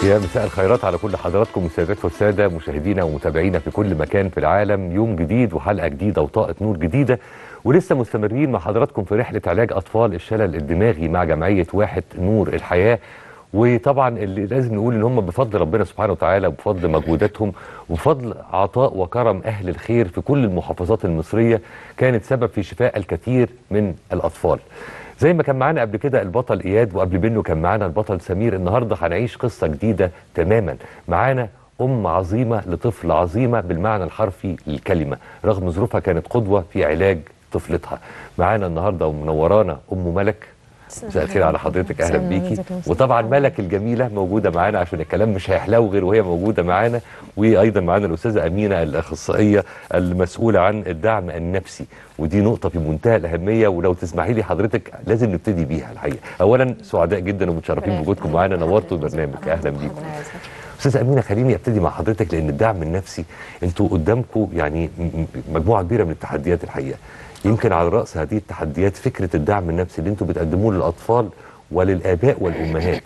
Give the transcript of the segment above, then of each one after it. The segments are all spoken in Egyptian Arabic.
يا مساء الخيرات على كل حضراتكم السيدات والساده مشاهدينا ومتابعينا في كل مكان في العالم يوم جديد وحلقه جديده وطاقه نور جديده ولسه مستمرين مع حضراتكم في رحله علاج اطفال الشلل الدماغي مع جمعيه واحد نور الحياه وطبعا اللي لازم نقول ان هم بفضل ربنا سبحانه وتعالى وبفضل مجهوداتهم وبفضل عطاء وكرم اهل الخير في كل المحافظات المصريه كانت سبب في شفاء الكثير من الاطفال. زي ما كان معانا قبل كده البطل اياد وقبل منه كان معانا البطل سمير النهارده هنعيش قصه جديده تماما معانا ام عظيمه لطفل عظيمه بالمعنى الحرفي للكلمه رغم ظروفها كانت قدوه في علاج طفلتها معانا النهارده ومنورانا ام ملك مساء الخير على حضرتك اهلا بيكي وطبعا ملك الجميله موجوده معانا عشان الكلام مش هيحلو غير وهي موجوده معانا وايضا معانا الاستاذه امينه الاخصائيه المسؤوله عن الدعم النفسي ودي نقطه في منتهى الاهميه ولو تسمحي لي حضرتك لازم نبتدي بيها الحقيقه اولا سعداء جدا ومتشرفين بوجودكم معانا نورتوا البرنامج اهلا بيكم استاذه امينه خليني ابتدي مع حضرتك لان الدعم النفسي انتوا قدامكم يعني مجموعه كبيره من التحديات الحقيقه يمكن على راس هذه التحديات فكره الدعم النفسي اللي انتم بتقدموه للاطفال وللاباء والامهات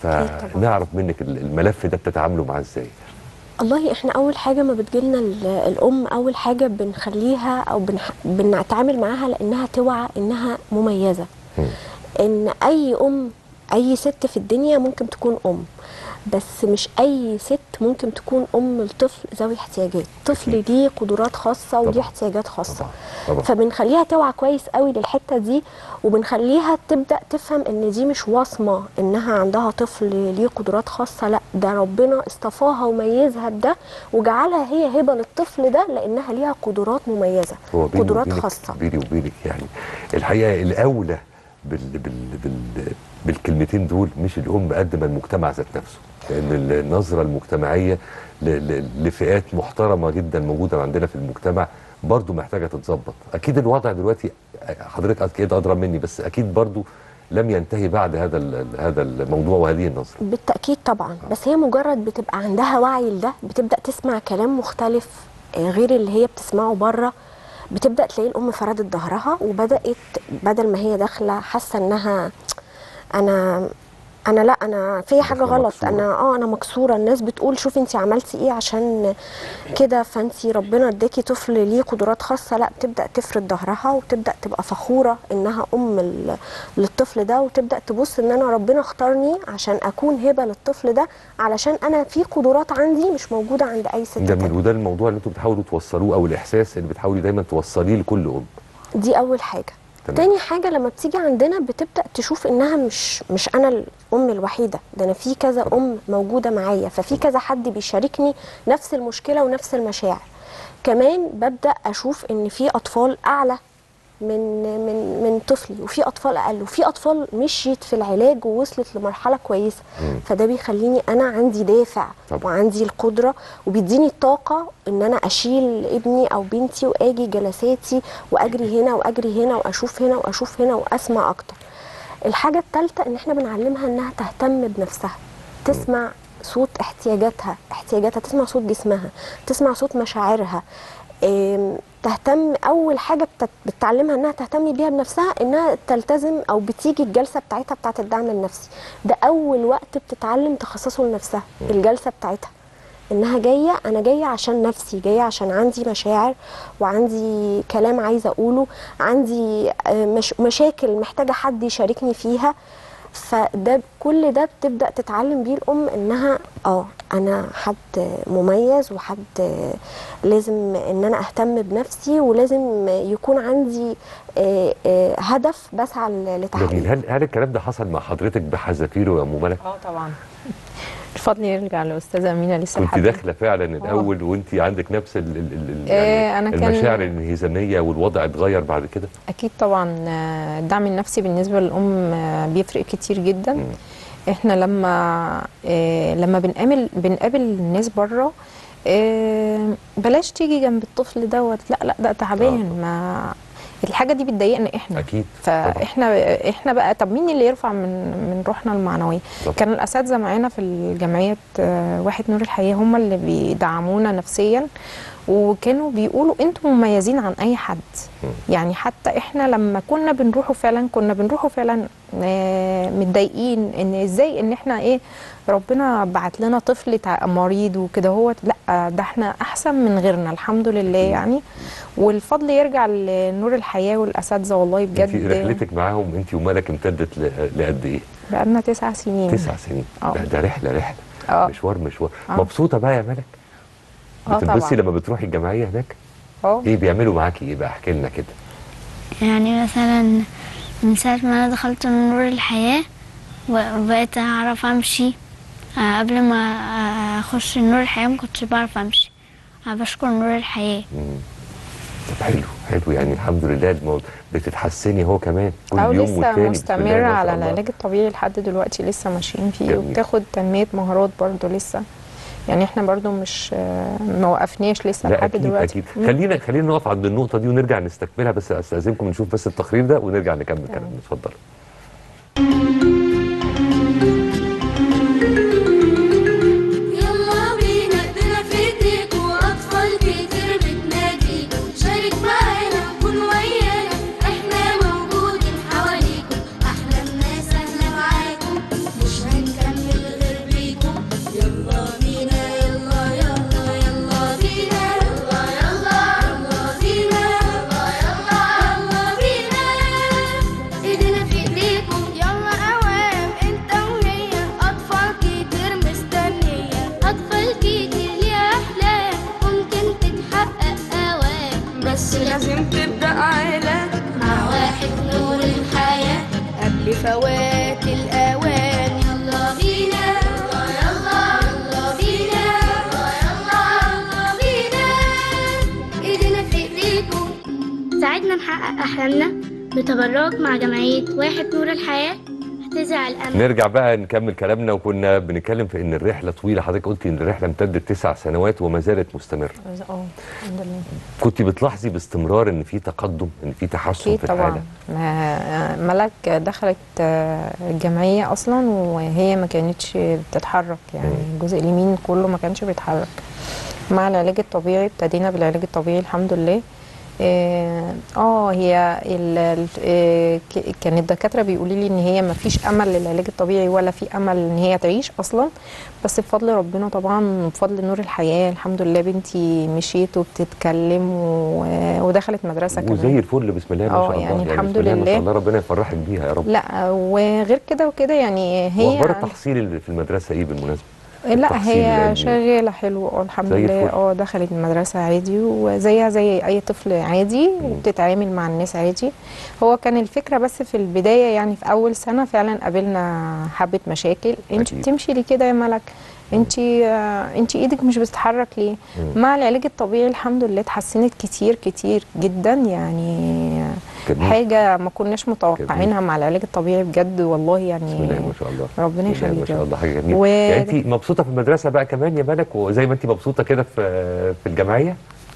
فنعرف منك الملف ده بتتعاملوا معاه ازاي والله احنا اول حاجه ما بتجيلنا الام اول حاجه بنخليها او بنح... بنتعامل معاها لانها توعى انها مميزه م. ان اي ام اي ست في الدنيا ممكن تكون ام بس مش اي ست ممكن تكون ام لطفل ذوي احتياجات طفل ليه قدرات خاصه وليه احتياجات خاصه طبعا. طبعا. فبنخليها توعى كويس قوي للحته دي وبنخليها تبدا تفهم ان دي مش وصمه انها عندها طفل ليه قدرات خاصه لا ده ربنا اصطفاها وميزها بده وجعلها هي هبه للطفل ده لانها ليها قدرات مميزه هو بيني قدرات وبينك خاصه بيني وبينك يعني الحقيقه الاولى بال بال بال بالكلمتين دول مش الام قد ما المجتمع ذات نفسه لان النظره المجتمعيه لفئات محترمه جدا موجوده عندنا في المجتمع برضو محتاجه تتظبط اكيد الوضع دلوقتي حضرتك اكيد ادرى مني بس اكيد برضو لم ينتهي بعد هذا هذا الموضوع وهذه النظره بالتاكيد طبعا بس هي مجرد بتبقى عندها وعي لده بتبدا تسمع كلام مختلف غير اللي هي بتسمعه بره بتبدا تلاقي الام فردت ظهرها وبدات بدل ما هي داخله حاسه انها انا انا لا انا في حاجه غلط مكسورة. انا اه انا مكسوره الناس بتقول شوفي انت عملتي ايه عشان كده فانت ربنا اداكي طفل ليه قدرات خاصه لا بتبدا تفرد ظهرها وتبدا تبقى فخوره انها ام للطفل ده وتبدا تبص ان انا ربنا اختارني عشان اكون هبه للطفل ده علشان انا في قدرات عندي مش موجوده عند اي ست جميل وده الموضوع اللي انتم بتحاولوا توصلوه او الاحساس اللي بتحاولي دايما توصليه لكل ام دي اول حاجه تمام. تاني حاجه لما بتيجي عندنا بتبدا تشوف انها مش مش انا الام الوحيده ده انا في كذا ام موجوده معايا ففي كذا حد بيشاركني نفس المشكله ونفس المشاعر كمان ببدا اشوف ان في اطفال اعلى من من من طفلي وفي اطفال اقل وفي اطفال مشيت في العلاج ووصلت لمرحله كويسه مم. فده بيخليني انا عندي دافع طبعا. وعندي القدره وبيديني الطاقه ان انا اشيل ابني او بنتي واجي جلساتي واجري هنا واجري هنا واشوف هنا واشوف هنا واسمع اكتر الحاجه الثالثه ان احنا بنعلمها انها تهتم بنفسها تسمع صوت احتياجاتها احتياجاتها تسمع صوت جسمها تسمع صوت مشاعرها تهتم اول حاجه بتتعلمها انها تهتم بيها بنفسها انها تلتزم او بتيجي الجلسه بتاعتها بتاعت الدعم النفسي ده اول وقت بتتعلم تخصصه لنفسها الجلسه بتاعتها انها جايه انا جايه عشان نفسي جايه عشان عندي مشاعر وعندي كلام عايزه اقوله عندي مش مشاكل محتاجه حد يشاركني فيها فده كل ده بتبدا تتعلم بيه الام انها اه انا حد مميز وحد لازم ان انا اهتم بنفسي ولازم يكون عندي هدف بسعى لتحقيقه جميل هل هل الكلام ده حصل مع حضرتك بحذافيره يا ام ملك؟ اه طبعا الفضل يرجع للاستاذه امينه لسه كنت داخله فعلا الاول وانت عندك نفس ال ال يعني أنا المشاعر كان الانهزاميه والوضع اتغير بعد كده اكيد طبعا الدعم النفسي بالنسبه للام بيفرق كتير جدا م. احنا لما لما بنقابل بنقابل الناس بره بلاش تيجي جنب الطفل دوت لا لا ده تعبان آه. ما الحاجه دي بتضايقنا احنا اكيد فاحنا طبعا. احنا بقى طب مين اللي يرفع من من روحنا المعنويه كان الاساتذه معانا في الجمعيه واحد نور الحياه هم اللي بيدعمونا نفسيا وكانوا بيقولوا انتم مميزين عن اي حد مم. يعني حتى احنا لما كنا بنروحوا فعلا كنا بنروحوا فعلا آه، متضايقين ان ازاي ان احنا ايه ربنا بعت لنا طفل تع- مريض وكده هو لا ده احنا احسن من غيرنا الحمد لله يعني والفضل يرجع لنور الحياه والاساتذه والله انت بجد رحلتك معاهم انت وملك امتدت ل- لقد ايه؟ بقالنا تسع سنين تسع سنين اه. ده, ده رحله رحله اه. مشوار مشوار اه. مبسوطه بقى يا ملك؟ اه بتنبسطي طبعا لما بتروحي الجمعيه هناك؟ اه ايه بيعملوا معاكي ايه بقى احكي لنا كده يعني مثلا من ساعة ما أنا دخلت نور الحياة وبقيت أعرف أمشي آه، قبل ما آه، أخش نور الحياة ما كنتش بعرف أمشي آه، بشكر نور الحياة مم. طب حلو حلو يعني الحمد لله الموضوع بتتحسني هو كمان كل او يوم لسه والتاني بسم الله مستمرة ما شاء على الله. العلاج الطبيعي لحد دلوقتي لسه ماشيين فيه جميل. وبتاخد تنمية مهارات برضو لسه يعني احنا برضو مش آه، ما وقفناش لسه لا لحد اكيد دلوقتي اكيد مم. خلينا خلينا نقف عند النقطه دي ونرجع نستكملها بس استاذنكم نشوف بس التقرير ده ونرجع نكمل كلامنا اتفضل يلا بينا ايدينا في ايديك واطفال كتير بتناديكم شارك معانا وكون ويانا احنا موجودين حواليكم احلى الناس اهلا معاكم مش هنكمل غير بيكم يلا بينا يلا يلا يلا بينا يلا يلا يلا بينا يلا يلا يلا بينا ايدينا في ايديكم يلا اوام انت وهي اطفال كتير مستنيه اطفال كتير ليها احلام ممكن تتحقق اوام بس لازم تبدا علاج مع واحد نور الحياه قبل فوات الاوان يلا بينا يلا يلا يلا بينا يلا يلا يلا بينا ايدينا في ايديكم ساعدنا نحقق أحلامنا بتبرعك مع جمعية واحد نور الحياة هتزرع الأمل نرجع بقى نكمل كلامنا وكنا بنتكلم في ان الرحله طويله حضرتك قلتي ان الرحله امتدت تسع سنوات وما زالت مستمره اه الحمد لله كنت بتلاحظي باستمرار ان في تقدم ان في تحسن اكيد في طبعا الحاله ما- ملك دخلت آه، الجمعية اصلا وهي ما كانتش بتتحرك يعني الجزء اليمين كله ما كانش بيتحرك مع العلاج الطبيعي ابتدينا بالعلاج الطبيعي الحمد لله اه آه، هي ال- ال- آه، ك- كان الدكاتره بيقولوا لي ان هي ما فيش امل للعلاج الطبيعي ولا في امل ان هي تعيش اصلا بس بفضل ربنا طبعا بفضل نور الحياه الحمد لله بنتي مشيت وبتتكلم و- ودخلت مدرسه كمان وزي الفل بسم الله ما اه شاء الله يعني الحمد بسم الله ما لله. شاء الله ربنا يفرحك بيها يا رب لا وغير كده وكده يعني هي واخبار التحصيل اللي في المدرسه ايه بالمناسبه لا التحصيل هي العلمي. شغاله حلو اه الحمد زي لله الفل. اه دخلت المدرسه عادي وزيها زي اي طفل عادي وبتتعامل مع الناس عادي هو كان الفكره بس في البدايه يعني في اول سنه فعلا قابلنا حبه مشاكل انت أكيد. بتمشي ليه كده يا ملك انت انت ايدك مش بتتحرك ليه مم. مع العلاج الطبيعي الحمد لله اتحسنت كتير كتير جدا يعني جميل. حاجه ما كناش متوقعينها مع العلاج الطبيعي بجد والله يعني بسم الله ما شاء الله ربنا بسم الله ما يخليك شاء يا الله رب. حاجه جميله و- يعني انت مبسوطه في المدرسه بقى كمان يا ملك وزي ما انت مبسوطه كده في في الجمعيه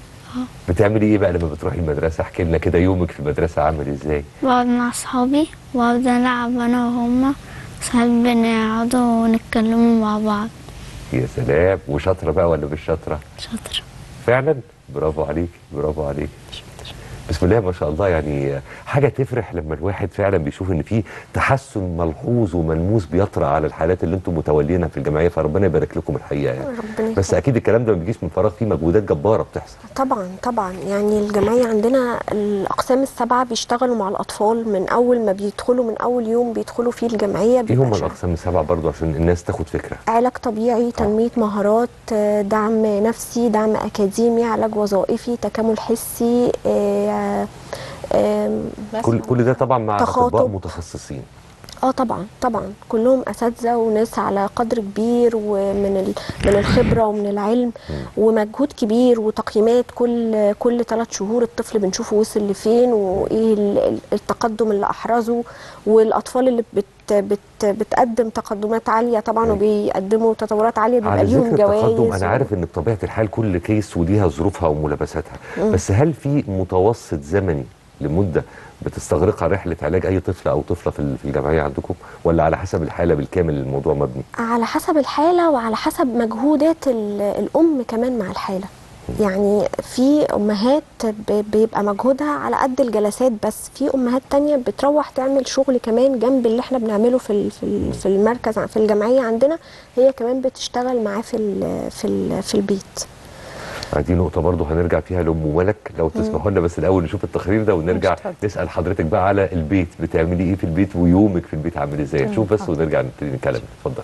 بتعملي ايه بقى لما بتروحي المدرسه احكي لنا كده يومك في المدرسه عامل ازاي بقعد مع أصحابي وأقعد ألعب أنا وهما ساعات بنقعدوا ونتكلموا مع بعض يا سلام وشاطره بقى ولا مش شاطره شاطر فعلا برافو عليك برافو عليك بسم الله ما شاء الله يعني حاجه تفرح لما الواحد فعلا بيشوف ان في تحسن ملحوظ وملموس بيطرا على الحالات اللي انتم متولينها في الجمعيه فربنا يبارك لكم الحقيقه يعني ربنا بس يخليك. اكيد الكلام ده ما بيجيش من فراغ فيه مجهودات جباره بتحصل طبعا طبعا يعني الجمعية عندنا الأقسام السبعة بيشتغلوا مع الأطفال من أول ما بيدخلوا من أول يوم بيدخلوا فيه الجمعية ايه بيبقى هم شغال. الاقسام السبعه برضو عشان الناس تاخد فكره علاج طبيعي تنمية مهارات آه، دعم نفسي دعم أكاديمي علاج وظائفي تكامل حسي آه، آم، كل كل ده طبعا مع تخاطب. اطباء متخصصين اه طبعا طبعا كلهم اساتذه وناس على قدر كبير ومن ال- من الخبره ومن العلم ومجهود كبير وتقييمات كل كل ثلاث شهور الطفل بنشوفه وصل لفين وايه ال- ال- التقدم اللي احرزه والاطفال اللي بت بت بتقدم تقدمات عاليه طبعا أيوة. وبيقدموا تطورات عاليه بيبقى على ليهم ذكر جوائز التقدم انا و- عارف ان بطبيعه الحال كل كيس وليها ظروفها وملابساتها بس هل في متوسط زمني لمده بتستغرقها رحله علاج اي طفل او طفله في ال- في الجمعيه عندكم ولا على حسب الحاله بالكامل الموضوع مبني على حسب الحاله وعلى حسب مجهودات ال- الام كمان مع الحاله يعني في امهات ب- بيبقى مجهودها على قد الجلسات بس في امهات تانية بتروح تعمل شغل كمان جنب اللي احنا بنعمله في ال- في ال- في المركز في الجمعيه عندنا هي كمان بتشتغل معاه في ال- في ال- في البيت دي نقطة برضو هنرجع فيها لأم ملك لو تسمحوا لنا بس الأول نشوف التقرير ده ونرجع اتفضل. نسأل حضرتك بقى على البيت بتعملي إيه في البيت ويومك في البيت عامل إزاي تمام، نشوف بس حاضر. ونرجع نبتدي نتكلم اتفضل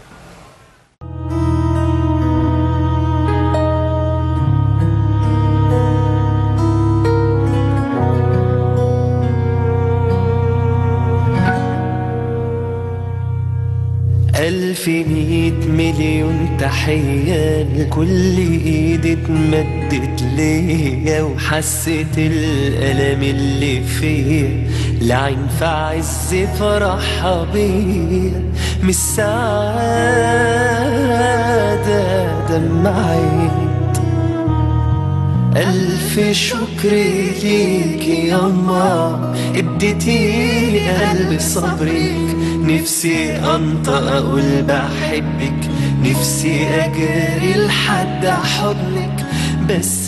ألف مية مليون تحية لكل إيد اتمدت ليا وحسيت الألم اللي فيا لعين في عز فرحها بيا من السعادة دمعت ألف شكر ليك ياما اديتي قلب صبرك نفسي أنطق أقول بحبك نفسي أجري لحد حضنك بس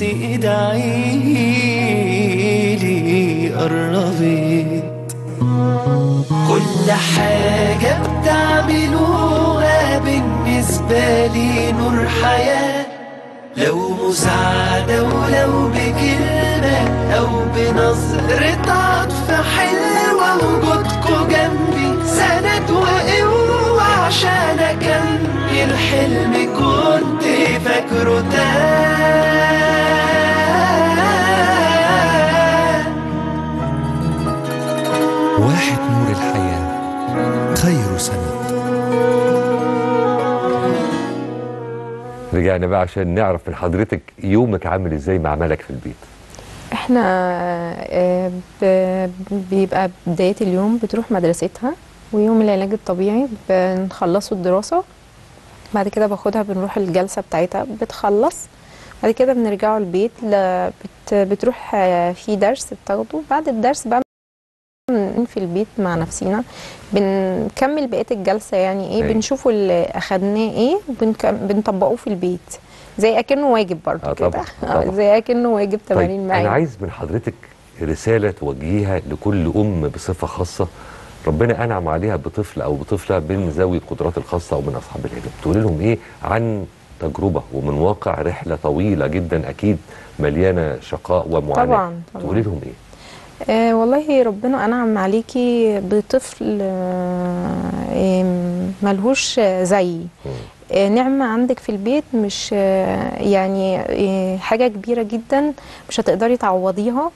ادعيلي قربت كل حاجة بتعملوها بالنسبة لي نور حياة لو مساعدة ولو بكلمة أو بنظرة عطف حلوة وجودكوا جنبي سند وقوة عشان أكمل حلمي كنت فاكره تاه واحد نور الحياة خير سند رجعنا بقى عشان نعرف من حضرتك يومك عامل إزاي مع ملك في البيت احنا آه، ب- بيبقى بداية اليوم بتروح مدرستها ويوم العلاج الطبيعي بنخلصه الدراسة بعد كده باخدها بنروح الجلسة بتاعتها بتخلص بعد كده بنرجعوا البيت ل- بت بتروح آه، في درس بتاخده بعد الدرس بقى بن- في البيت مع نفسينا بنكمل بقية الجلسة يعني ايه أيوة. بنشوفوا اللي أخدناه ايه وبنك- بنطبقوه في البيت زي أكنه واجب برضه آه كده طبعاً، آه، طبعاً. زي أكنه واجب طيب تمارين معايا أنا عايز من حضرتك رسالة توجهيها لكل أم بصفة خاصة ربنا أنعم عليها بطفل أو بطفلة من ذوي القدرات الخاصة أو من أصحاب الهمم تقول لهم إيه عن تجربة ومن واقع رحلة طويلة جدا أكيد مليانة شقاء ومعاناة طبعاً، طبعاً. تقولي لهم إيه آه والله ربنا أنعم عليكي بطفل آه آم، ملهوش زي آه نعمة عندك في البيت مش آه يعني آه حاجة كبيرة جدا مش هتقدري تعوضيها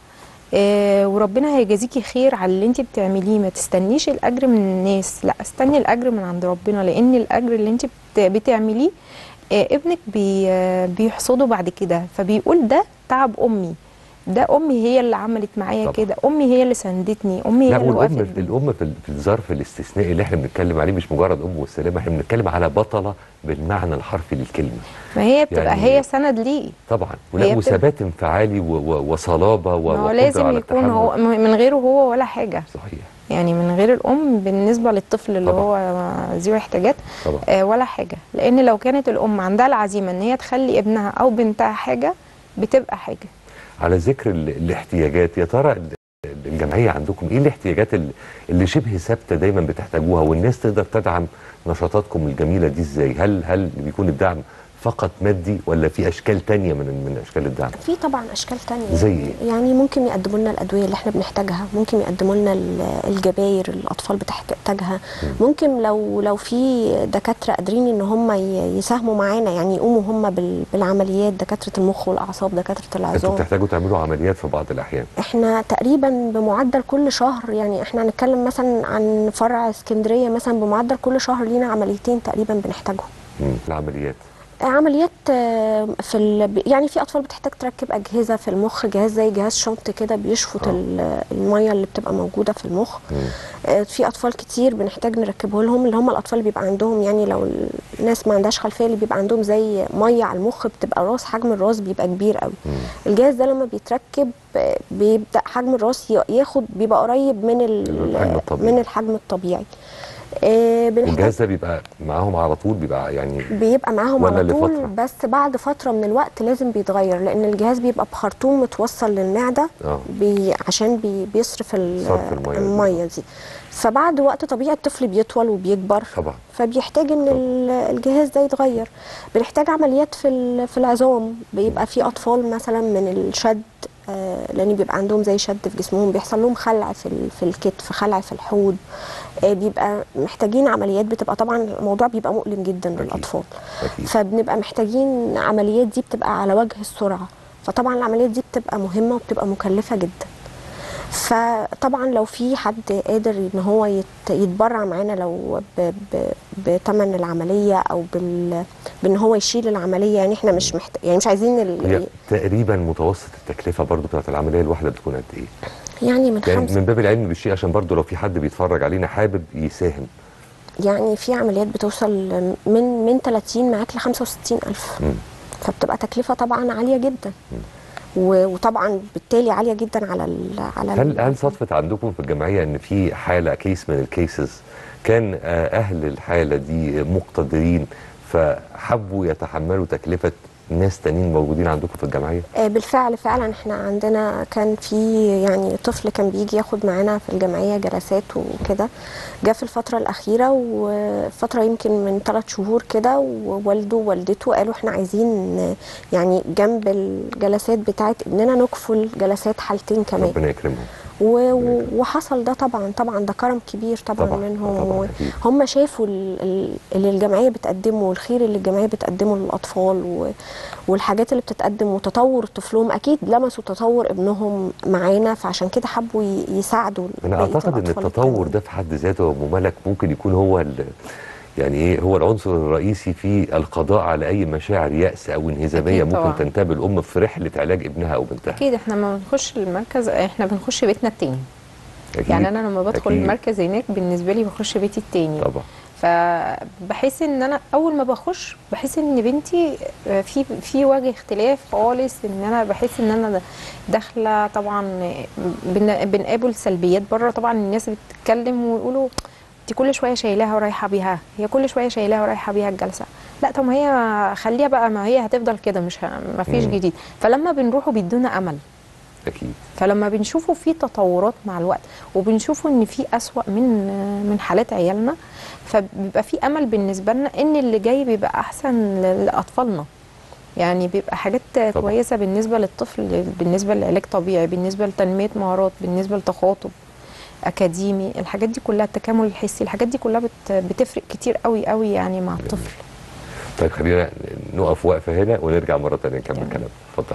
آه وربنا هيجازيكي خير على اللي انت بتعمليه ما تستنيش الأجر من الناس لا استني الأجر من عند ربنا لأن الأجر اللي انت بت- بتعمليه آه ابنك بي آه بيحصده بعد كده فبيقول ده تعب أمي ده امي هي اللي عملت معايا طبعا. كده امي هي اللي ساندتني امي هي لا اللي والأم وقفت الأم في ال- في الظرف الاستثنائي اللي احنا بنتكلم عليه مش مجرد أم والسلامة احنا بنتكلم على بطلة بالمعنى الحرفي للكلمة ما هي بتبقى يعني- هي سند ليه طبعا هي ولا بتبقى- وثبات انفعالي و- و- وصلابة و- ما هو وقدرة لازم على يكون التحمل. هو من غيره هو ولا حاجه صحيح يعني من غير الام بالنسبه للطفل اللي طبعا. هو ذوي احتياجات طبعا آه ولا حاجه لان لو كانت الام عندها العزيمه ان هي تخلي ابنها او بنتها حاجه بتبقى حاجه على ذكر ال- الاحتياجات يا ترى ال- الجمعيه عندكم ايه الاحتياجات ال- اللي شبه ثابته دايما بتحتاجوها والناس تقدر تدعم نشاطاتكم الجميله دي ازاي هل هل بيكون الدعم فقط مادي ولا في اشكال تانية من من اشكال الدعم في طبعا اشكال تانية زي إيه؟ يعني ممكن يقدموا لنا الادويه اللي احنا بنحتاجها ممكن يقدموا لنا ال- الجباير الاطفال بتحتاجها ممكن لو لو في دكاتره قادرين ان هم ي- يساهموا معانا يعني يقوموا هم بال- بالعمليات دكاتره المخ والاعصاب دكاتره انتوا العظام بتحتاجوا تعملوا عمليات في بعض الاحيان احنا تقريبا بمعدل كل شهر يعني احنا هنتكلم مثلا عن فرع اسكندريه مثلا بمعدل كل شهر لينا عمليتين تقريبا بنحتاجهم مم. العمليات عمليات آه، في ال... يعني في اطفال بتحتاج تركب اجهزه في المخ جهاز زي جهاز شنط كده بيشفط آه. ال- الميه اللي بتبقى موجوده في المخ مم. آه، في اطفال كتير بنحتاج نركبه لهم اللي هم الاطفال اللي بيبقى عندهم يعني لو الناس ما عندهاش خلفيه اللي بيبقى عندهم زي ميه على المخ بتبقى راس حجم الراس بيبقى كبير قوي الجهاز ده لما بيتركب آه، بيبدا حجم الراس ي- ياخد بيبقى قريب من ال- الحجم الطبيعي. من الحجم الطبيعي آه بنحتاج والجهاز ده بيبقى معاهم على طول بيبقى يعني بيبقى معاهم ولا على طول لفترة؟ بس بعد فتره من الوقت لازم بيتغير لان الجهاز بيبقى بخرطوم متوصل للمعده اه بي عشان بي بيصرف ال- صرف المية دي. الميه دي فبعد وقت طبيعي الطفل بيطول وبيكبر طبعا فبيحتاج ان طبعا. ال- الجهاز ده يتغير بنحتاج عمليات في ال- في العظام بيبقى في اطفال مثلا من الشد آه، لان بيبقى عندهم زي شد في جسمهم بيحصل لهم خلع في ال- في الكتف خلع في الحوض آه، بيبقى محتاجين عمليات بتبقى طبعا الموضوع بيبقى مؤلم جدا أكيد. للاطفال اكيد فبنبقى محتاجين عمليات دي بتبقى على وجه السرعه فطبعا العمليات دي بتبقى مهمه وبتبقى مكلفه جدا فطبعا لو في حد قادر ان هو يت- يتبرع معانا لو ب- ب- بتمن العمليه او بال بان هو يشيل العمليه يعني احنا مش محت... يعني مش عايزين هي ال... تقريبا متوسط التكلفه برضو بتاعت العمليه الواحده بتكون قد ايه؟ يعني من يعني خمسة من باب العلم بالشيء عشان برضو لو في حد بيتفرج علينا حابب يساهم يعني في عمليات بتوصل من من 30 معاك ل 65 الف مم. فبتبقى تكلفه طبعا عاليه جدا و- وطبعا بالتالي عاليه جدا على ال... على هل ال- هل صدفت عندكم في الجمعيه ان في حاله كيس من الكيسز كان آه، اهل الحاله دي مقتدرين فحبوا يتحملوا تكلفه ناس تانيين موجودين عندكم في الجمعيه؟ آه، بالفعل فعلا احنا عندنا كان في يعني طفل كان بيجي ياخد معانا في الجمعيه جلسات وكده جه في الفتره الاخيره وفتره يمكن من ثلاث شهور كده ووالده ووالدته قالوا احنا عايزين آه، يعني جنب الجلسات بتاعت ابننا نكفل جلسات حالتين كمان ربنا يكرمهم و- و- وحصل ده طبعا طبعا ده كرم كبير طبعا, طبعاً، منهم طبعاً، و- أكيد. هم شافوا ال- ال- اللي الجمعيه بتقدمه والخير اللي الجمعيه بتقدمه للاطفال و- والحاجات اللي بتتقدم وتطور طفلهم اكيد لمسوا تطور ابنهم معانا فعشان كده حبوا ي- يساعدوا انا بقية اعتقد ان الأطفال التطور التانيين. ده في حد ذاته يا ام ملك ممكن يكون هو ال- يعني ايه هو العنصر الرئيسي في القضاء على اي مشاعر يأس او انهزاميه أكيد ممكن طبعاً. تنتاب الام في رحله علاج ابنها او بنتها اكيد احنا لما بنخش المركز احنا بنخش بيتنا التاني أكيد. يعني انا لما بدخل أكيد. المركز هناك بالنسبه لي بخش بيتي التاني طبعا فبحس ان انا اول ما بخش بحس ان بنتي آه، في في وجه اختلاف خالص ان انا بحس ان انا داخله طبعا بن- بنقابل سلبيات بره طبعا الناس بتتكلم ويقولوا انت كل شويه شايلاها ورايحه بيها هي كل شويه شايلاها ورايحه بيها الجلسه لا طب ما هي خليها بقى ما هي هتفضل كده مش ه- ما فيش مم. جديد فلما بنروحوا بيدونا امل اكيد فلما بنشوفه في تطورات مع الوقت وبنشوفه ان في اسوأ من من حالات عيالنا فبيبقى في امل بالنسبه لنا ان اللي جاي بيبقى احسن ل- لاطفالنا يعني بيبقى حاجات طبعا. كويسه بالنسبه للطفل بالنسبه لعلاج طبيعي بالنسبه لتنميه مهارات بالنسبه لتخاطب اكاديمي الحاجات دي كلها التكامل الحسي الحاجات دي كلها بت- بتفرق كتير قوي قوي يعني مع الطفل طيب خلينا نقف وقفه هنا ونرجع مره ثانيه نكمل تمام. كلام اتفضل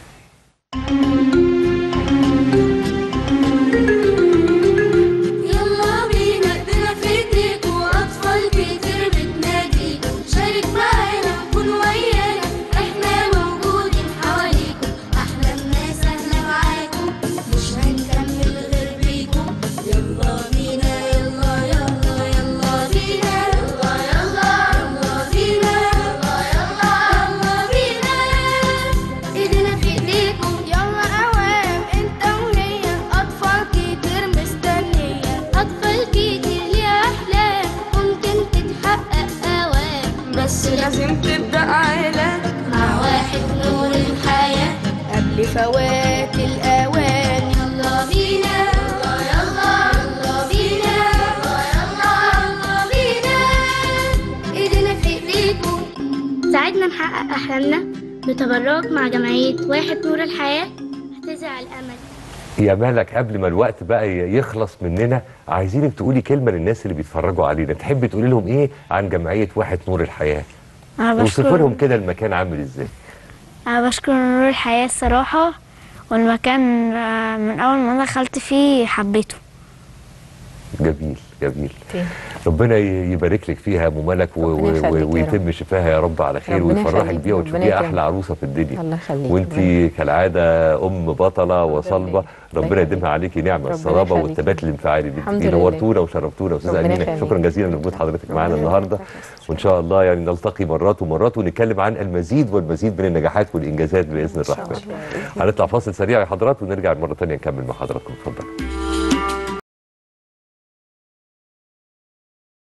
يلا بينا ايدينا في ايديك واطفال كتير بتناديك شارك معانا وكون ويانا احنا موجودين حواليكم احلامنا سهله معاكم مش هنكمل غير بيكم يلا بينا يلا يلا يلا بينا يلا يلا يلا بينا يلا يلا يلا بينا ايدينا في ايديكم يلا اوام انت وهي اطفال كتير مستنيه اطفال كتير ليها احلام ممكن تتحقق اوام بس لازم تبدأ عيلة مع واحد نور الحياه قبل فوات الأوان يلا بينا يلا يلا يلا بينا يلا يلا يلا بينا ايدينا في ايديكم ساعدنا نحقق أحلامنا بتبرعك مع جمعية واحد نور الحياة هتزرع الأمل يا مالك قبل ما الوقت بقى ي- يخلص مننا عايزينك تقولي كلمه للناس اللي بيتفرجوا علينا تحبي تقولي لهم ايه عن جمعيه واحد نور الحياه أنا اوصف بشكر لهم كده المكان عامل ازاي أنا بشكر نور الحياة الصراحة والمكان آه، من أول ما أنا دخلت فيه حبيته جميل جميل تاني. ربنا ي- يبارك لك فيها يا ام ملك و- ربنا و- يخليك يا رب. ويتم شفاها يا رب على خير ربنا ويفرحك يخليك، بيها ربنا وتشوفيها يكرمك. احلى عروسه في الدنيا الله يخليك وانت ربنا- كالعاده ام بطله وصلبه الله ربنا يخليك. يديمها عليكي نعمه ربنا الصلابه يخليك. والثبات الانفعالي اللي انت الحمد فيه لله. نورتونا وشرفتونا يا استاذه ربنا امينه يخليك. شكرا جزيلا لوجود حضرتك معانا ربنا النهارده يخليك. وان شاء الله يعني نلتقي مرات ومرات ونتكلم عن المزيد والمزيد من النجاحات والانجازات باذن شاء الرحمن الله. هنطلع فاصل سريع يا حضرات ونرجع مره ثانيه نكمل مع حضراتكم اتفضل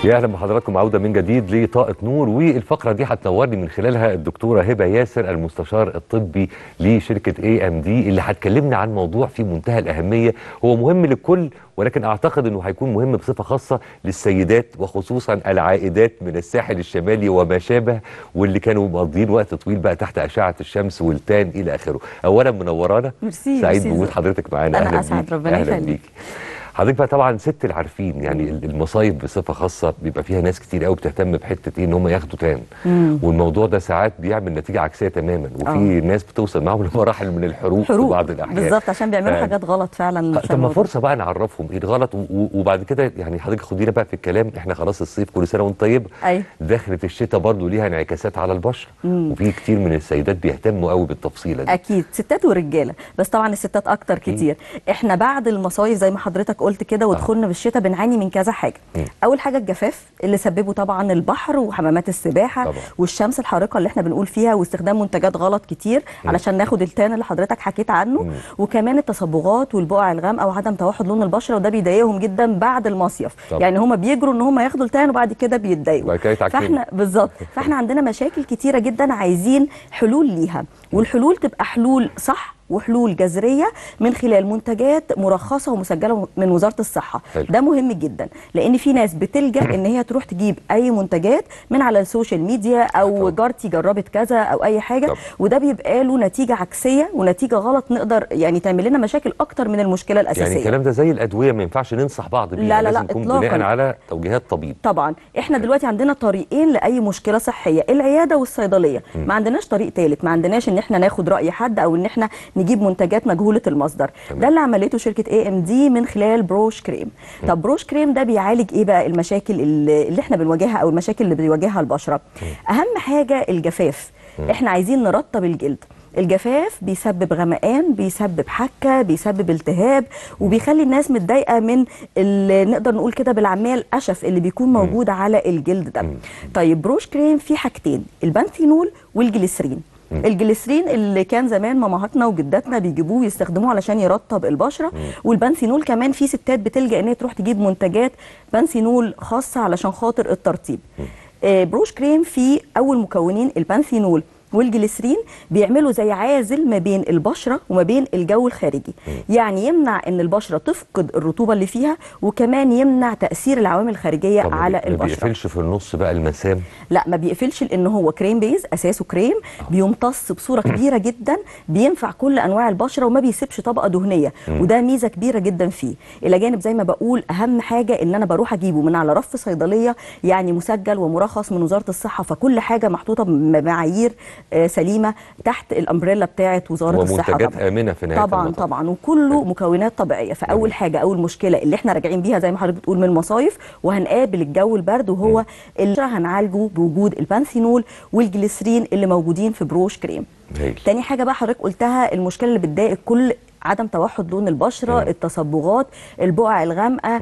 يا اهلا بحضراتكم عوده من جديد لطاقه نور والفقره دي هتنورني من خلالها الدكتوره هبه ياسر المستشار الطبي لشركه اي ام دي اللي هتكلمنا عن موضوع في منتهى الاهميه هو مهم للكل ولكن اعتقد انه هيكون مهم بصفه خاصه للسيدات وخصوصا العائدات من الساحل الشمالي وما شابه واللي كانوا مقضيين وقت طويل بقى تحت اشعه الشمس والتان الى اخره. اولا منورانا ميرسي سعيد ميرسي بوجود زي- حضرتك معانا أنا اهلا أسعد، بيك. ربنا اهلا يخليك. بيك. حضرتك بقى طبعا ست العارفين يعني المصايف بصفه خاصه بيبقى فيها ناس كتير قوي بتهتم بحته ايه ان هم ياخدوا تان مم. والموضوع ده ساعات بيعمل نتيجه عكسيه تماما وفي آه. ناس بتوصل معاهم لمراحل من الحروق في حروق بعض الاحيان بالظبط عشان بيعملوا ف- حاجات غلط فعلا عشان طب ما الموضوع. فرصه بقى نعرفهم ايه الغلط و- و- وبعد كده يعني حضرتك خدينا بقى في الكلام احنا خلاص الصيف كل سنه وانت طيب ايوه دخلت الشتاء برضو ليها انعكاسات على البشره مم. وفي كتير من السيدات بيهتموا قوي بالتفصيله دي اكيد ستات ورجاله بس طبعا الستات اكتر أكيد. كتير احنا بعد المصايف زي ما حضرتك قلت كده ودخلنا بالشتاء بنعاني من كذا حاجه مم. اول حاجه الجفاف اللي سببه طبعا البحر وحمامات السباحه طبعا. والشمس الحارقه اللي احنا بنقول فيها واستخدام منتجات غلط كتير علشان ناخد التان اللي حضرتك حكيت عنه مم. وكمان التصبغات والبقع الغامقه وعدم توحد لون البشره وده بيضايقهم جدا بعد المصيف طبعا. يعني هم بيجروا ان هم ياخدوا التان وبعد كده بيتضايقوا وبعد كده يتعكنوا. فاحنا بالظبط فاحنا عندنا مشاكل كتيره جدا عايزين حلول ليها والحلول تبقى حلول صح وحلول جذريه من خلال منتجات مرخصه ومسجله من وزاره الصحه حلو. ده مهم جدا لان في ناس بتلجا ان هي تروح تجيب اي منتجات من على السوشيال ميديا او طبعا. جارتي جربت كذا او اي حاجه طبعا. وده بيبقى له نتيجه عكسيه ونتيجه غلط نقدر يعني تعمل لنا مشاكل اكتر من المشكله الاساسيه يعني الكلام ده زي الادويه ما ينفعش ننصح بعض بيها لا، لا، لا، لازم يكون إطلاقاً. بناء على توجيهات طبيب طبعا احنا دلوقتي عندنا طريقين لاي مشكله صحيه العياده والصيدليه ما عندناش طريق ثالث ما عندناش ان احنا ناخد راي حد او ان احنا نجيب منتجات مجهوله المصدر تمام. ده اللي عملته شركه اي ام دي من خلال بروش كريم طب بروش كريم ده بيعالج ايه بقى المشاكل اللي اللي احنا بنواجهها او المشاكل اللي بيواجهها البشره اهم حاجه الجفاف احنا عايزين نرطب الجلد الجفاف بيسبب غمقان بيسبب حكه بيسبب التهاب وبيخلي الناس متضايقه من اللي نقدر نقول كده بالعاميه القشف اللي بيكون موجود على الجلد ده طيب بروش كريم فيه حاجتين البنثينول والجليسرين الجليسرين اللي كان زمان مامهاتنا وجداتنا بيجيبوه يستخدموه علشان يرطب البشره والبنثينول كمان في ستات بتلجا ان هي تروح تجيب منتجات بنثينول خاصه علشان خاطر الترطيب آه، بروش كريم فيه اول مكونين البنثينول والجليسرين بيعملوا زي عازل ما بين البشره وما بين الجو الخارجي يعني يمنع ان البشره تفقد الرطوبه اللي فيها وكمان يمنع تاثير العوامل الخارجيه طب ما على بي- ما البشره بيقفلش في النص بقى المسام لا ما بيقفلش لان هو كريم بيز اساسه كريم بيمتص بصوره كبيره جدا بينفع كل انواع البشره وما بيسيبش طبقه دهنيه وده ميزه كبيره جدا فيه الى جانب زي ما بقول اهم حاجه ان انا بروح اجيبه من على رف صيدليه يعني مسجل ومرخص من وزاره الصحه فكل حاجه محطوطه بمعايير آه، سليمه تحت الامبريلا بتاعه وزاره الصحه ومنتجات طبعا امنه في نهايه طبعا المطاف. طبعا وكله مكونات طبيعيه فاول حاجه اول مشكله اللي احنا راجعين بيها زي ما حضرتك بتقول من المصايف وهنقابل الجو البرد وهو اللي هنعالجه بوجود البانثينول والجليسرين اللي موجودين في بروش كريم هايل. تاني حاجه بقى حضرتك قلتها المشكله اللي بتضايق الكل عدم توحد لون البشره مم. التصبغات البقع الغامقه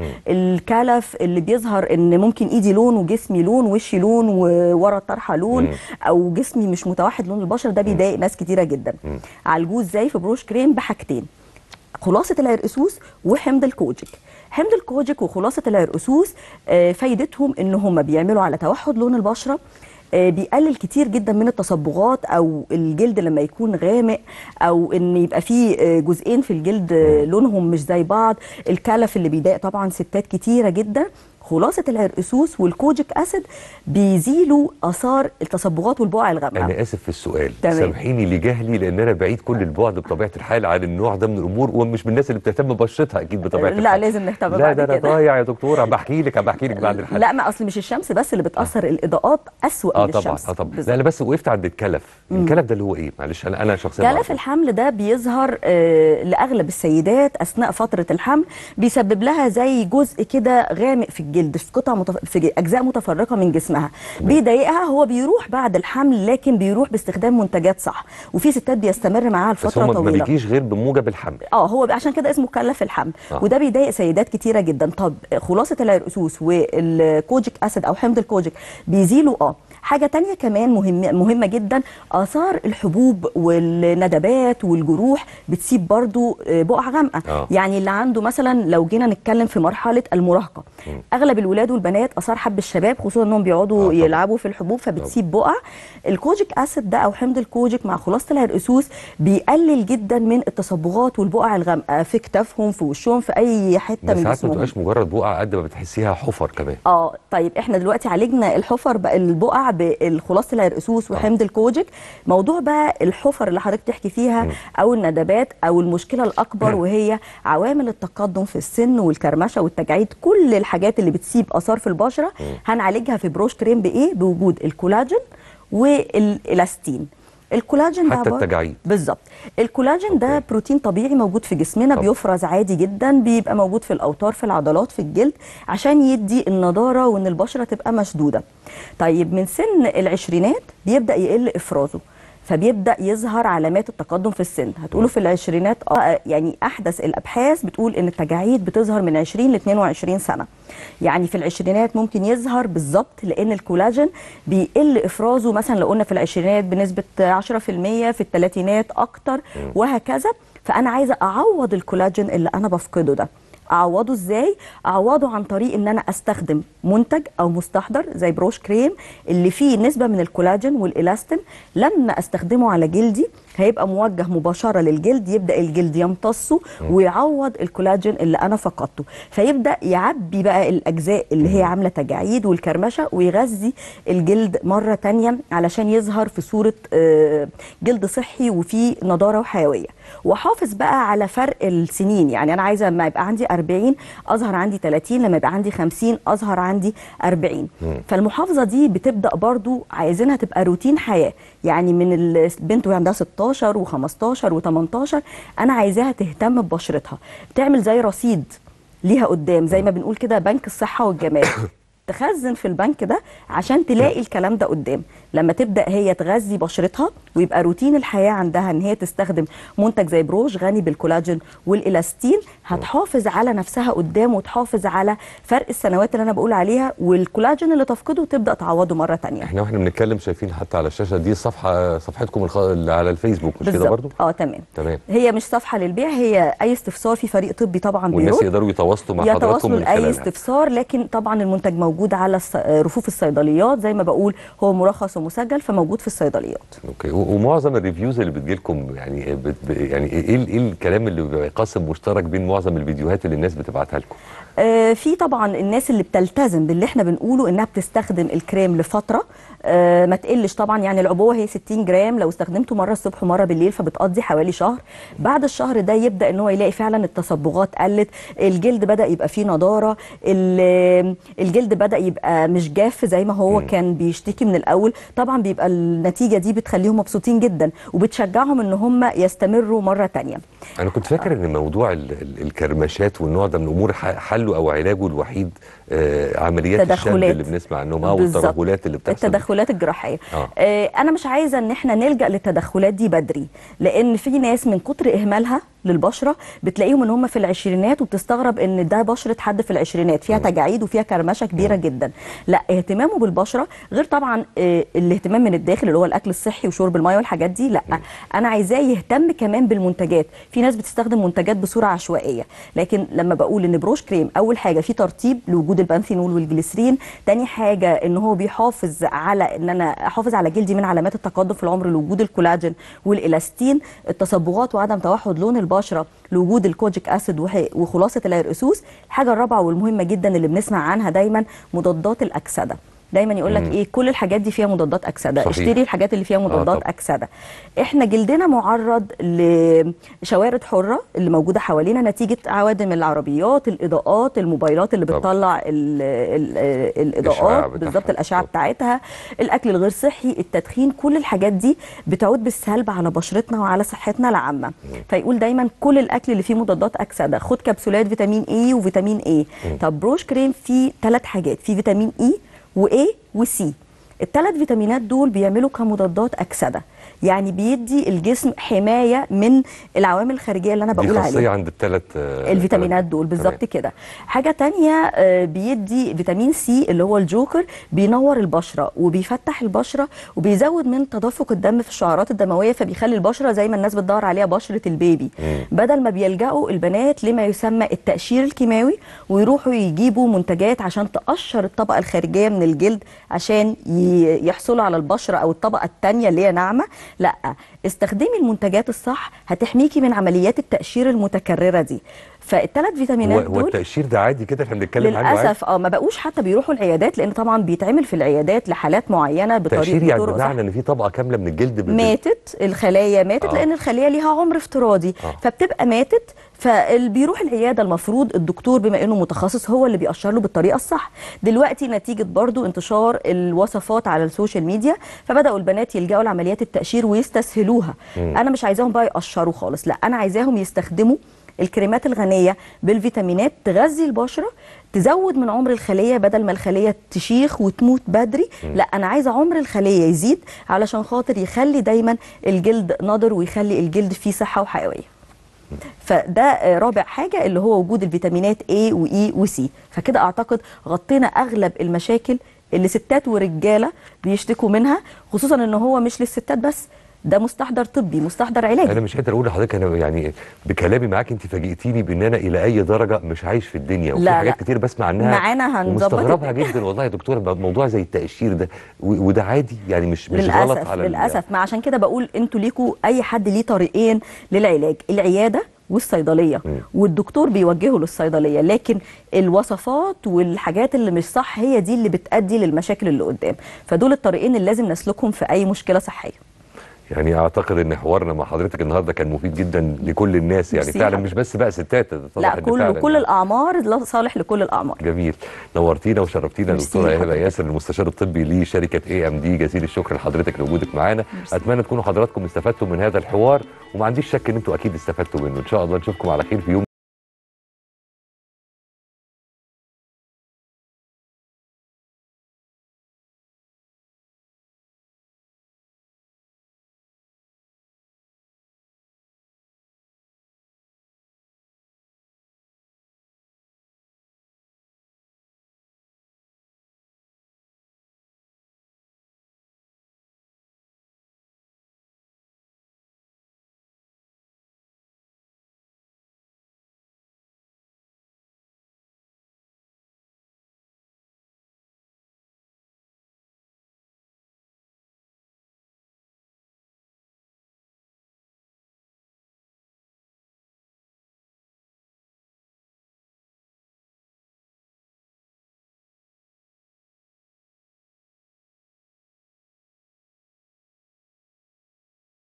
الكلف اللي بيظهر ان ممكن ايدي لون وجسمي لون وشي لون وورا الطرحه لون مم. او جسمي مش متوحد لون البشره ده بيضايق ناس كتيره جدا عالجوه ازاي في بروش كريم بحاجتين خلاصه العرقسوس وحمض الكوجيك حمض الكوجيك وخلاصه العرقسوس آه، فايدتهم ان هم بيعملوا على توحد لون البشره آه، بيقلل كتير جدا من التصبغات او الجلد لما يكون غامق او ان يبقى فيه آه، جزئين في الجلد آه، لونهم مش زي بعض الكلف اللي بيضايق طبعا ستات كتيره جدا خلاصه العرقسوس والكوجيك اسيد بيزيلوا اثار التصبغات والبقع الغامقه انا اسف في السؤال تمام. سامحيني لجهلي لان انا بعيد كل البعد بطبيعه الحال عن النوع ده من الامور ومش من الناس اللي بتهتم ببشرتها اكيد بطبيعه لا الحال لازم نهتم لا بعد ده انا كده. ضايع يا دكتوره بحكي لك بحكي لك بعد الحلقه لا ما اصل مش الشمس بس اللي بتاثر الاضاءات اسوأ اه من طبعا الشمس اه طبعا بالظبط. لا انا بس وقفت عند الكلف الكلف ده اللي هو ايه معلش انا انا شخصيا كلف ما الحمل ده بيظهر آه لاغلب السيدات اثناء فتره الحمل بيسبب لها زي جزء كده غامق في الجلد في قطع متف... في اجزاء متفرقه من جسمها بيضايقها هو بيروح بعد الحمل لكن بيروح باستخدام منتجات صح وفي ستات بيستمر معاها بس لفتره هو ما طويله بيجيش غير بموجب الحمل اه هو عشان كده اسمه كلف الحمل آه. آه. وده بيضايق سيدات كتيره جدا طب خلاصه العرقسوس والكوجيك اسيد او حمض الكوجيك بيزيلوا اه حاجه تانية كمان مهمه مهمه جدا اثار الحبوب والندبات والجروح بتسيب برضو آه، بقع غامقه آه. يعني اللي عنده مثلا لو جينا نتكلم في مرحله المراهقه اغلب الولاد والبنات اثار حب الشباب خصوصا انهم بيقعدوا آه، طبعا. يلعبوا في الحبوب فبتسيب بقع الكوجيك اسيد ده او حمض الكوجيك مع خلاصه العرقسوس بيقلل جدا من التصبغات والبقع الغامقه في كتافهم في وشهم في اي حته ده من ساعات ما جسمهم تبقاش مجرد بقعه قد ما بتحسيها حفر كمان اه طيب احنا دلوقتي عالجنا الحفر بقى البقع بالخلاصه العرقسوس وحمض الكوجيك موضوع بقى الحفر اللي حضرتك تحكي فيها او الندبات او المشكله الاكبر وهي عوامل التقدم في السن والكرمشه والتجاعيد كل الحاجات اللي بتسيب اثار في البشره هنعالجها في بروش كريم بايه بوجود الكولاجين والالاستين الكولاجين ده حتى عبارة- التجاعيد. بالظبط الكولاجين ده أوكي. بروتين طبيعي موجود في جسمنا طب. بيفرز عادي جدا بيبقى موجود في الاوتار في العضلات في الجلد عشان يدي النضاره وان البشره تبقى مشدوده طيب من سن العشرينات بيبدا يقل افرازه فبيبدا يظهر علامات التقدم في السن هتقولوا في العشرينات اه يعني احدث الابحاث بتقول ان التجاعيد بتظهر من 20 ل 22 سنه يعني في العشرينات ممكن يظهر بالظبط لان الكولاجين بيقل افرازه مثلا لو قلنا في العشرينات بنسبه 10% في الثلاثينات اكتر وهكذا فانا عايزه اعوض الكولاجين اللي انا بفقده ده اعوضه ازاي اعوضه عن طريق ان انا استخدم منتج او مستحضر زي بروش كريم اللي فيه نسبه من الكولاجين والالاستين لما استخدمه على جلدي هيبقى موجه مباشره للجلد يبدا الجلد يمتصه ويعوض الكولاجين اللي انا فقدته فيبدا يعبي بقى الاجزاء اللي هي عامله تجاعيد والكرمشه ويغذي الجلد مره تانية علشان يظهر في صوره آه، جلد صحي وفيه نضاره وحيويه واحافظ بقى على فرق السنين يعني انا عايزه لما يبقى عندي 40 اظهر عندي 30 لما يبقى عندي 50 اظهر عندي 40 فالمحافظه دي بتبدا برضو عايزينها تبقى روتين حياه يعني من البنت وهي عندها 16 و15 و18 انا عايزاها تهتم ببشرتها بتعمل زي رصيد ليها قدام زي ما بنقول كده بنك الصحه والجمال تخزن في البنك ده عشان تلاقي الكلام ده قدام لما تبدا هي تغذي بشرتها ويبقى روتين الحياه عندها ان هي تستخدم منتج زي بروش غني بالكولاجين والالاستين هتحافظ على نفسها قدام وتحافظ على فرق السنوات اللي انا بقول عليها والكولاجين اللي تفقده تبدا تعوضه مره تانية احنا واحنا بنتكلم شايفين حتى على الشاشه دي صفحه صفحتكم الخ... اللي على الفيسبوك مش كده بالظبط. برضو اه تمام تمام هي مش صفحه للبيع هي اي استفسار في فريق طبي طبعا والناس بيرد يقدروا يتواصلوا مع حضراتكم يتواصلوا من لاي خلالها استفسار لكن طبعا المنتج موجود على الص- رفوف الصيدليات زي ما بقول هو مرخص ومسجل فموجود في الصيدليات اوكي و- ومعظم الريفيوز اللي بتجيلكم يعني بت... ب- يعني ايه ال- ايه الكلام اللي بيبقى قاسم مشترك بين معظم الفيديوهات اللي الناس بتبعتها لكم آه، في طبعا الناس اللي بتلتزم باللي احنا بنقوله انها بتستخدم الكريم لفتره آه، ما تقلش طبعا يعني العبوه هي 60 جرام لو استخدمته مره الصبح ومره بالليل فبتقضي حوالي شهر بعد الشهر ده يبدا ان هو يلاقي فعلا التصبغات قلت الجلد بدا يبقى فيه نضاره ال- الجلد بدا يبقى مش جاف زي ما هو كان بيشتكي من الاول طبعا بيبقى النتيجه دي بتخليهم مبسوطين جدا وبتشجعهم ان هم يستمروا مره تانية انا كنت فاكر ان موضوع ال... ال... الكرمشات والنوع ده من الامور ح- حله او علاجه الوحيد آه عمليات الشد تدخلات. اللي بنسمع عنهم او بالظبط. الترهلات اللي بتحصل دي. التدخلات الجراحيه آه. آه انا مش عايزه ان احنا نلجا للتدخلات دي بدري لان في ناس من كتر اهمالها للبشره بتلاقيهم ان هم في العشرينات وبتستغرب ان ده بشره حد في العشرينات فيها تجاعيد وفيها كرمشه كبيره جدا لا اهتمامه بالبشره غير طبعا آه الاهتمام من الداخل اللي هو الاكل الصحي وشرب الميه والحاجات دي لا انا عايزاه يهتم كمان بالمنتجات في ناس بتستخدم منتجات بصوره عشوائيه لكن لما بقول ان بروش كريم اول حاجه في ترطيب لوجود البانثينول والجليسرين تاني حاجه ان هو بيحافظ على ان انا احافظ على جلدي من علامات التقدم في العمر لوجود الكولاجين والالاستين التصبغات وعدم توحد لون البشره لوجود الكوجيك اسيد وح- وخلاصه العرقسوس الحاجه الرابعه والمهمه جدا اللي بنسمع عنها دايما مضادات الاكسده دايما يقول لك ايه كل الحاجات دي فيها مضادات اكسده صحيح. اشتري الحاجات اللي فيها مضادات طبعا. اكسده احنا جلدنا معرض لشوارد حره اللي موجوده حوالينا نتيجه عوادم العربيات الاضاءات الموبايلات اللي طبعا. بتطلع ال ال الإشعاع الاضاءات بتاعها. بالظبط الاشعه بتاعتها الاكل الغير صحي التدخين كل الحاجات دي بتعود بالسلب على بشرتنا وعلى صحتنا العامه فيقول دايما كل الاكل اللي فيه مضادات اكسده خد كبسولات فيتامين اي وفيتامين اي طب بروش كريم فيه ثلاث حاجات فيه فيتامين اي واي وسي الثلاث فيتامينات دول بيعملوا كمضادات اكسده يعني بيدي الجسم حمايه من العوامل الخارجيه اللي انا دي بقول خاصيه عليها عند الثلاث الفيتامينات دول بالظبط كده حاجه تانية آه، بيدي فيتامين سي اللي هو الجوكر بينور البشره وبيفتح البشره وبيزود من تدفق الدم في الشعرات الدمويه فبيخلي البشره زي ما الناس بتدور عليها بشره البيبي بدل ما بيلجأوا البنات لما يسمى التقشير الكيماوي ويروحوا يجيبوا منتجات عشان تقشر الطبقه الخارجيه من الجلد عشان ي- يحصلوا على البشره او الطبقه الثانيه اللي هي ناعمه لا استخدمي المنتجات الصح هتحميكي من عمليات التقشير المتكرره دي فالثلاث فيتامينات هو دول التأشير ده عادي كده احنا بنتكلم عنه عادي للاسف اه ما بقوش حتى بيروحوا العيادات لان طبعا بيتعمل في العيادات لحالات معينه بطريقه تأشير يعني بطرق صح. بمعنى ان في طبقه كامله من الجلد بت- ماتت الخلايا ماتت آه. آه. لان الخليه ليها عمر افتراضي آه. آه. فبتبقى ماتت فبيروح العياده المفروض الدكتور بما انه متخصص هو اللي بيأشر له بالطريقه الصح دلوقتي نتيجه برضو انتشار الوصفات على السوشيال ميديا فبداوا البنات يلجأوا لعمليات التقشير ويستسهلوها مم. انا مش عايزاهم بقى يقشروا خالص لا انا عايزاهم يستخدموا الكريمات الغنيه بالفيتامينات تغذي البشره تزود من عمر الخليه بدل ما الخليه تشيخ وتموت بدري مم. لا انا عايزه عمر الخليه يزيد علشان خاطر يخلي دايما الجلد نضر ويخلي الجلد فيه صحه وحيويه فده آه، رابع حاجه اللي هو وجود الفيتامينات A و E و C فكده اعتقد غطينا اغلب المشاكل اللي ستات ورجاله بيشتكوا منها خصوصا ان هو مش للستات بس ده مستحضر طبي مستحضر علاجي انا مش قادر اقول لحضرتك انا يعني بكلامي معاك انت فاجئتيني بان انا الى اي درجه مش عايش في الدنيا وفي لا، حاجات لا. كتير بسمع عنها معانا هنظبط ومستغربها الدنيا. جدا والله يا دكتوره بقى موضوع زي التاشير ده و- وده عادي يعني مش مش غلط للاسف على ال- للاسف ما عشان كده بقول انتوا ليكوا اي حد ليه طريقين للعلاج العياده والصيدليه والدكتور بيوجهه للصيدليه لكن الوصفات والحاجات اللي مش صح هي دي اللي بتؤدي للمشاكل اللي قدام فدول الطريقين اللي لازم نسلكهم في اي مشكله صحيه يعني اعتقد ان حوارنا مع حضرتك النهارده كان مفيد جدا لكل الناس يعني ميرسي فعلا حضرتك. مش بس بقى ستات ده اتضح لا إن كله فعلاً كل يعني. الاعمار لا صالح لكل الاعمار جميل نورتينا وشرفتينا ميرسي دكتوره هبه لحضرتك. ياسر المستشار الطبي لشركه اي ام دي جزيل الشكر لحضرتك لوجودك معانا اتمنى تكونوا حضراتكم استفدتوا من هذا الحوار وما عنديش شك ان انتوا اكيد استفدتوا منه ان شاء الله نشوفكم على خير في يوم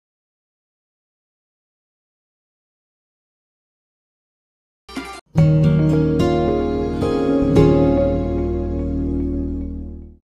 thank you